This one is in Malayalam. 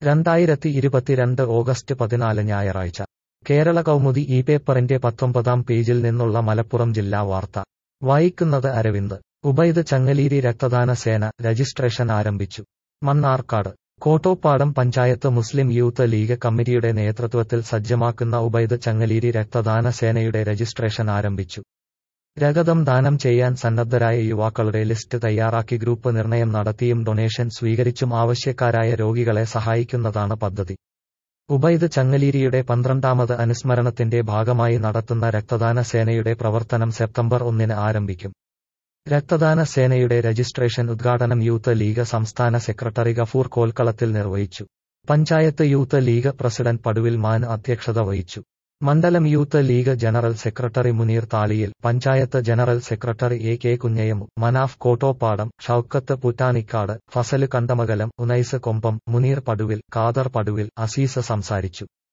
രണ്ടായിരത്തി ഇരുപത്തിരണ്ട് ഓഗസ്റ്റ് പതിനാല് ഞായറാഴ്ച കേരള കൗമുദി ഈ പേപ്പറിന്റെ പത്തൊമ്പതാം പേജിൽ നിന്നുള്ള മലപ്പുറം ജില്ലാ വാർത്ത വായിക്കുന്നത് അരവിന്ദ് ഉബൈദ് ചങ്ങലീരി രക്തദാന സേന രജിസ്ട്രേഷൻ ആരംഭിച്ചു Mannarkkad Kottoppadam panchayat Muslim Youth League കമ്മിറ്റിയുടെ നേതൃത്വത്തിൽ സജ്ജമാക്കുന്ന ഉബൈദ് ചങ്ങലീരി രക്തദാന സേനയുടെ രജിസ്ട്രേഷൻ ആരംഭിച്ചു രഗതം ദാനം ചെയ്യാൻ സന്നദ്ധരായ യുവാക്കളുടെ ലിസ്റ്റ് തയ്യാറാക്കി ഗ്രൂപ്പ് നിർണയം നടത്തിയും ഡൊണേഷൻ സ്വീകരിച്ചും ആവശ്യക്കാരായ രോഗികളെ സഹായിക്കുന്നതാണ് പദ്ധതി ഉബൈദ് ചങ്ങലീരിയുടെ പന്ത്രണ്ടാമത് അനുസ്മരണത്തിന്റെ ഭാഗമായി നടത്തുന്ന രക്തദാന സേനയുടെ പ്രവർത്തനം സെപ്റ്റംബർ ഒന്നിന് ആരംഭിക്കും രക്തദാന സേനയുടെ രജിസ്ട്രേഷൻ ഉദ്ഘാടനം യൂത്ത് ലീഗ് സംസ്ഥാന സെക്രട്ടറി ഗഫൂർ കോൽക്കളത്തിൽ നിർവഹിച്ചു panchayat Youth League president Paduvil മാൻ അധ്യക്ഷത വഹിച്ചു മണ്ഡലം Youth League general secretary Muneer Thaliyil panchayat general secretary A K Kunhayamu Manaf Kottoppadam Shoukath Puttanikkad Fasal Kandamakalam Unais Kombam Muneer Paduvil Khader Paduvil Azeez സംസാരിച്ചു